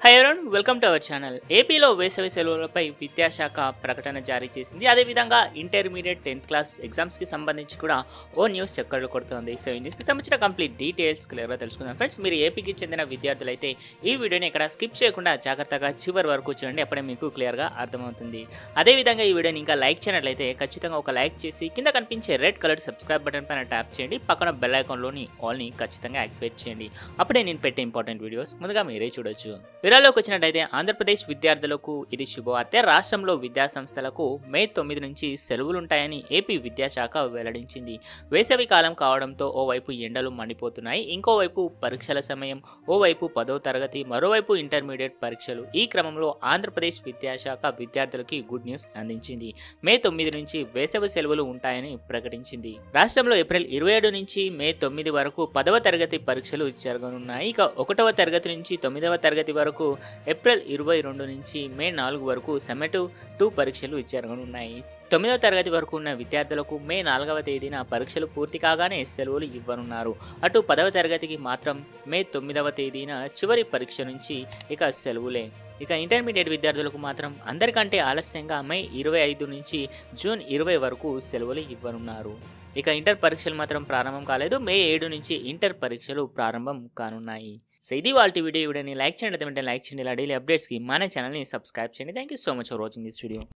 high everyone welcome to our channel ఏపీలో వేసవి సెలవులపై విద్యాశాఖ ప్రకటన జారీ చేసింది అదేవిధంగా ఇంటర్మీడియట్ టెన్త్ క్లాస్ ఎగ్జామ్స్కి సంబంధించి కూడా ఓ న్యూస్ చక్కర్లు కొడుతుంది సో ఈ న్యూస్కి సంబంధించిన కంప్లీట్ డీటెయిల్స్ క్లియర్గా తెలుసుకుందాం ఫ్రెండ్స్ మీరు ఏపీకి చెందిన విద్యార్థులైతే ఈ వీడియోని ఇక్కడ స్కిప్ చేయకుండా జాగ్రత్తగా చివరి వరకు చూడండి అప్పుడే మీకు క్లియర్గా అర్థమవుతుంది అదేవిధంగా ఈ వీడియోని ఇంకా లైక్ చేయనట్లయితే ఖచ్చితంగా ఒక లైక్ చేసి కింద కనిపించే రెడ్ కలర్ సబ్స్క్రైబ్ బటన్ పైన ట్యాప్ చేయండి పక్కన బెల్ ఐకాన్లోని ఆల్ని ఖచ్చితంగా యాక్టివేట్ చేయండి అప్పుడే నేను పెట్టే ఇంపార్టెంట్ వీడియోస్ ముందుగా మీరే చూడొచ్చు వివరాల్లోకి వచ్చినట్టయితే ఆంధ్రప్రదేశ్ విద్యార్థులకు ఇది శుభవార్త రాష్ట్రంలో విద్యా సంస్థలకు మే తొమ్మిది నుంచి సెలవులుంటాయని ఏపీ విద్యాశాఖ వెల్లడించింది వేసవి కాలం కావడంతో ఓవైపు ఎండలు మండిపోతున్నాయి ఇంకోవైపు పరీక్షల సమయం ఓవైపు పదో తరగతి మరోవైపు ఇంటర్మీడియట్ పరీక్షలు ఈ క్రమంలో ఆంధ్రప్రదేశ్ విద్యాశాఖ విద్యార్థులకి గుడ్ న్యూస్ అందించింది మే తొమ్మిది నుంచి వేసవి సెలవులు ఉంటాయని ప్రకటించింది రాష్ట్రంలో ఏప్రిల్ ఇరవై ఏడు నుంచి మే తొమ్మిది వరకు పదవ తరగతి పరీక్షలు జరగనున్నాయి ఇక ఒకటవ తరగతి నుంచి తొమ్మిదవ తరగతి వరకు ఏప్రిల్ ఇరవై రెండు నుంచి మే నాలుగు వరకు సెమెటివ్ టూ పరీక్షలు జరగనున్నాయి తొమ్మిదవ తరగతి వరకు ఉన్న విద్యార్థులకు మే నాలుగవ తేదీన పరీక్షలు పూర్తి కాగానే సెలవులు ఇవ్వనున్నారు అటు పదవ తరగతికి మాత్రం మే తొమ్మిదవ తేదీన చివరి పరీక్ష నుంచి ఇక సెలవులే ఇక ఇంటర్మీడియట్ విద్యార్థులకు మాత్రం అందరికంటే ఆలస్యంగా మే ఇరవై ఐదు నుంచి జూన్ ఇరవై వరకు సెలవులు ఇవ్వనున్నారు ఇక ఇంటర్ పరీక్షలు మాత్రం ప్రారంభం కాలేదు మే ఏడు నుంచి ఇంటర్ పరీక్షలు ప్రారంభం కానున్నాయి సో ఇది వాళ్ళ వీడియో వీడియోని లైక్ చేయండి వెంటనే లైక్ చేయండి ఇలా డైలీ అప్డేట్స్కి మన ఛానల్ని సబ్స్క్రైబ్ చేయండి thank you so much for watching this video